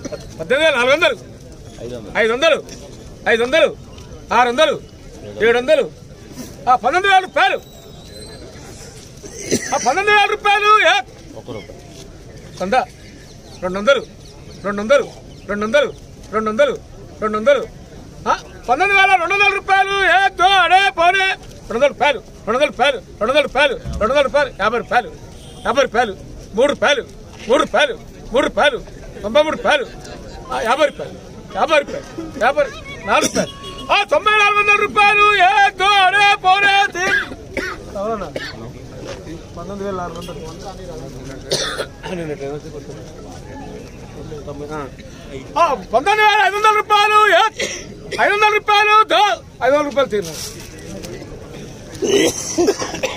పద్దెనిమిది వేల నాలుగు వందలు ఐదు వందలు ఐదు వందలు ఆరు వందలు ఏడు వందలు ఆ పన్నెండు వేల రూపాయలు ఆ పన్నెండు వేల రూపాయలు ఏ వంద రెండు వందలు రెండు వందలు రెండు వందలు రెండు వందలు రెండు వందలు ఆ, పన్నెండు వేల రెండు వందల రూపాయలు ఏ దో అడే పోనే రెండు వందల రూపాయలు రెండు వందల రూపాయలు రెండు వందల రూపాయలు రెండు వందల రూపాయలు యాభై రూపాయలు యాభై రూపాయలు మూడు రూపాయలు మూడు రూపాయలు మూడు రూపాయలు తొంభై మూడు రూపాయలు ఆ, యాభై రూపాయలు యాభై రూపాయలు యాభై నాలుగు రూపాయలు ఆ, తొంభై నాలుగు వందల రూపాయలు ఏ దో అడే పోనే తీ- అవునా పంతొమ్మిది వేల ఆరు వందలు ఆ, పంతొమ్మిది వేల ఐదు వందల రూపాయలు ఏ? ఐదు వందల రూపాయలు దో ఐదు వందల రూపాయలు తీరు